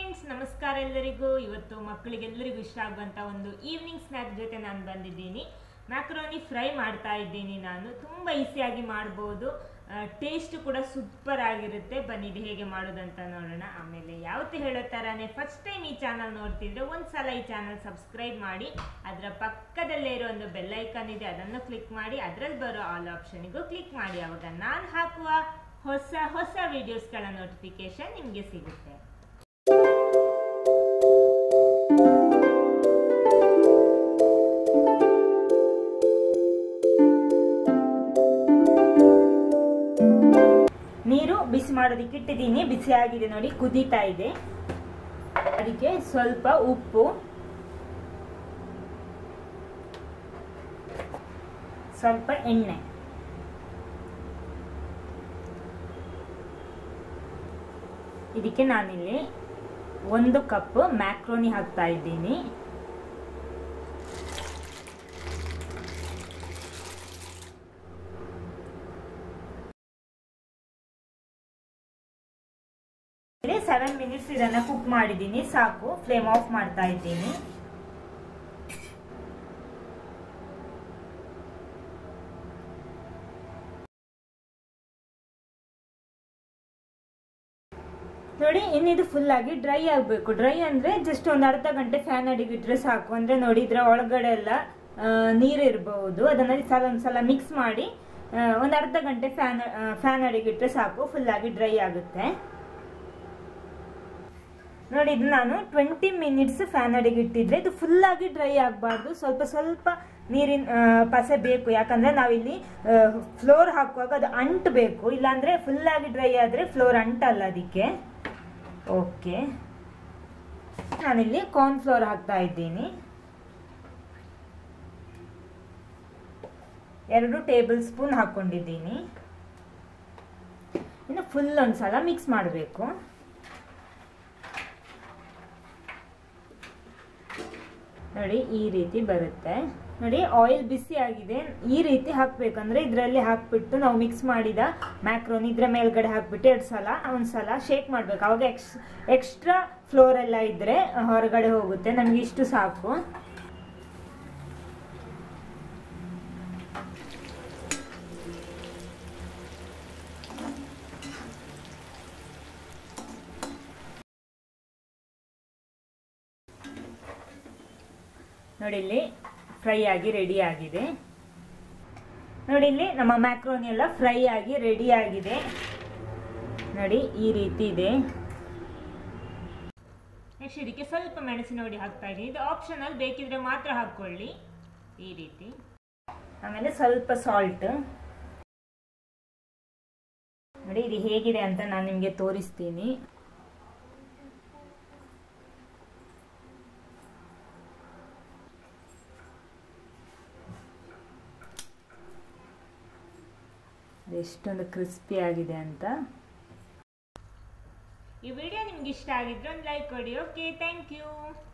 friends ನಮಸ್ಕಾರ ಎಲ್ಲರಿಗೂ ಇವತ್ತು ಮಕ್ಕಳಿಗೆಲ್ಲರಿಗೂ ಇಷ್ಟ ಆಗುವಂಥ ಒಂದು ಈವ್ನಿಂಗ್ ಸ್ನ್ಯಾಕ್ ಜೊತೆ ನಾನು ಬಂದಿದ್ದೀನಿ ಮ್ಯಾಕ್ರೋನಿ ಫ್ರೈ ಮಾಡ್ತಾ ಇದ್ದೀನಿ ನಾನು ತುಂಬ ಈಸಿಯಾಗಿ ಮಾಡ್ಬೋದು ಟೇಸ್ಟ್ ಕೂಡ ಸೂಪರ್ ಆಗಿರುತ್ತೆ ಬನ್ನಿ ಇದು ಹೇಗೆ ಮಾಡೋದಂತ ನೋಡೋಣ ಆಮೇಲೆ ಯಾವತ್ತು ಹೇಳೋ ಥರನೇ ಫಸ್ಟ್ ಟೈಮ್ ಈ ಚಾನಲ್ ನೋಡ್ತಿದ್ರೆ ಒಂದು ಸಲ ಈ ಚಾನಲ್ ಸಬ್ಸ್ಕ್ರೈಬ್ ಮಾಡಿ ಅದರ ಪಕ್ಕದಲ್ಲೇ ಇರೋ ಒಂದು ಬೆಲ್ ಐಕಾನ್ ಇದೆ ಅದನ್ನು ಕ್ಲಿಕ್ ಮಾಡಿ ಅದರಲ್ಲಿ ಬರೋ ಆಲ್ ಆಪ್ಷನಿಗೂ ಕ್ಲಿಕ್ ಮಾಡಿ ಅವಾಗ ನಾನು ಹಾಕುವ ಹೊಸ ಹೊಸ ವಿಡಿಯೋಸ್ಗಳ ನೋಟಿಫಿಕೇಶನ್ ನಿಮಗೆ ಸಿಗುತ್ತೆ ನೀರು ಬಿಸಿ ಮಾಡೋದಕ್ಕೆ ಇಟ್ಟಿದ್ದೀನಿ ಬಿಸಿ ಆಗಿದೆ ನೋಡಿ ಕುದೀತಾ ಇದೆ ಅದಕ್ಕೆ ಸ್ವಲ್ಪ ಉಪ್ಪು ಸ್ವಲ್ಪ ಎಣ್ಣೆ ಇದಕ್ಕೆ ನಾನಿಲ್ಲಿ ಒಂದು ಕಪ್ ಮ್ಯಾಕ್ರೋನಿ ಹಾಕ್ತಾ ಇದ್ದೀನಿ ಸೆವೆನ್ ಮಿನಿಟ್ಸ್ ಇದನ್ನ ಕುಕ್ ಮಾಡಿದ್ದೀನಿ ಸಾಕು ಫ್ಲೇಮ್ ಆಫ್ ಮಾಡ್ತಾ ಇದ್ದೀನಿ ನೋಡಿ ಇನ್ನಿದು ಫುಲ್ ಆಗಿ ಡ್ರೈ ಆಗಬೇಕು ಡ್ರೈ ಅಂದ್ರೆ ಜಸ್ಟ್ ಒಂದು ಅರ್ಧ ಗಂಟೆ ಫ್ಯಾನ್ ಅಡಿಗೆ ಇಟ್ರೆ ಸಾಕು ಅಂದ್ರೆ ನೋಡಿ ಇದ್ರ ಒಳಗಡೆ ಎಲ್ಲ ನೀರು ಇರಬಹುದು ಅದನ್ನ ಸಲ ಒಂದ್ಸಲ ಮಿಕ್ಸ್ ಮಾಡಿ ಒಂದು ಅರ್ಧ ಗಂಟೆ ಫ್ಯಾನ್ ಫ್ಯಾನ್ ಅಡಿಗೆ ಇಟ್ರೆ ಸಾಕು ಫುಲ್ ಆಗಿ ಡ್ರೈ ಆಗುತ್ತೆ ನೋಡಿ ಇದು ನಾನು ಟ್ವೆಂಟಿ ಮಿನಿಟ್ಸ್ ಫ್ಯಾನ್ ಅಡಿಗೆ ಇಟ್ಟಿದ್ರೆ ಇದು ಫುಲ್ ಆಗಿ ಡ್ರೈ ಆಗಬಾರ್ದು ಸ್ವಲ್ಪ ಸ್ವಲ್ಪ ನೀರಿನ ಪಸೆ ಬೇಕು ಯಾಕಂದ್ರೆ ನಾವಿಲ್ಲಿ ಫ್ಲೋರ್ ಹಾಕುವಾಗ ಅದು ಅಂಟು ಬೇಕು ಇಲ್ಲಾಂದ್ರೆ ಫುಲ್ ಆಗಿ ಡ್ರೈ ಆದ್ರೆ ಫ್ಲೋರ್ ಅಂಟಲ್ಲ ಅದಕ್ಕೆ ಓಕೆ ನಾನಿಲ್ಲಿ ಕಾರ್ನ್ ಫ್ಲೋರ್ ಹಾಕ್ತಾ ಇದ್ದೀನಿ ಎರಡು ಟೇಬಲ್ ಸ್ಪೂನ್ ಹಾಕೊಂಡಿದ್ದೀನಿ ಇನ್ನು ಫುಲ್ ಒಂದ್ಸಲ ಮಿಕ್ಸ್ ಮಾಡಬೇಕು ನೋಡಿ ಈ ರೀತಿ ಬರುತ್ತೆ ನೋಡಿ ಆಯಿಲ್ ಬಿಸಿ ಆಗಿದೆ ಈ ರೀತಿ ಹಾಕ್ಬೇಕಂದ್ರೆ ಇದರಲ್ಲಿ ಹಾಕ್ಬಿಟ್ಟು ನಾವು ಮಿಕ್ಸ್ ಮಾಡಿದ ಮ್ಯಾಕ್ರೋನ್ ಇದ್ರ ಮೇಲ್ಗಡೆ ಹಾಕ್ಬಿಟ್ಟು ಎರಡು ಸಲ ಒಂದ್ಸಲ ಶೇಕ್ ಮಾಡ್ಬೇಕು ಅವಾಗ ಎಕ್ಸ್ ಎಕ್ಸ್ಟ್ರಾ ಫ್ಲೋರ್ ಎಲ್ಲ ಇದ್ರೆ ಹೊರಗಡೆ ಹೋಗುತ್ತೆ ನಮ್ಗೆ ಇಷ್ಟು ಸಾಕು ನೋಡಿ ಇಲ್ಲಿ ಫ್ರೈ ಆಗಿ ರೆಡಿ ಆಗಿದೆ ನೋಡಿ ಇಲ್ಲಿ ನಮ್ಮ ಮ್ಯಾಕ್ರೋನಿ ಎಲ್ಲ ಫ್ರೈ ಆಗಿ ರೆಡಿ ಆಗಿದೆ ನೋಡಿ ಈ ರೀತಿ ಇದೆ ನೆಕ್ಸ್ಟ್ ಇದಕ್ಕೆ ಸ್ವಲ್ಪ ಮೆಣಸಿನ ಹುಡಿ ಹಾಕ್ತಾ ಇದ್ದೀನಿ ಇದು ಆಪ್ಷನಲ್ ಬೇಕಿದ್ರೆ ಮಾತ್ರ ಹಾಕೊಳ್ಳಿ ಈ ರೀತಿ ಆಮೇಲೆ ಸ್ವಲ್ಪ ಸಾಲ್ಟ್ ನೋಡಿ ಇದು ಹೇಗಿದೆ ಅಂತ ನಾನು ನಿಮಗೆ ತೋರಿಸ್ತೀನಿ ಎಷ್ಟೊಂದು ಕ್ರಿಸ್ಪಿ ಆಗಿದೆ ಅಂತ ಈ ವಿಡಿಯೋ ನಿಮ್ಗೆ ಇಷ್ಟ ಆಗಿದ್ರೆ ಒಂದು ಲೈಕ್ ಕೊಡಿ ಓಕೆ ಥ್ಯಾಂಕ್ ಯು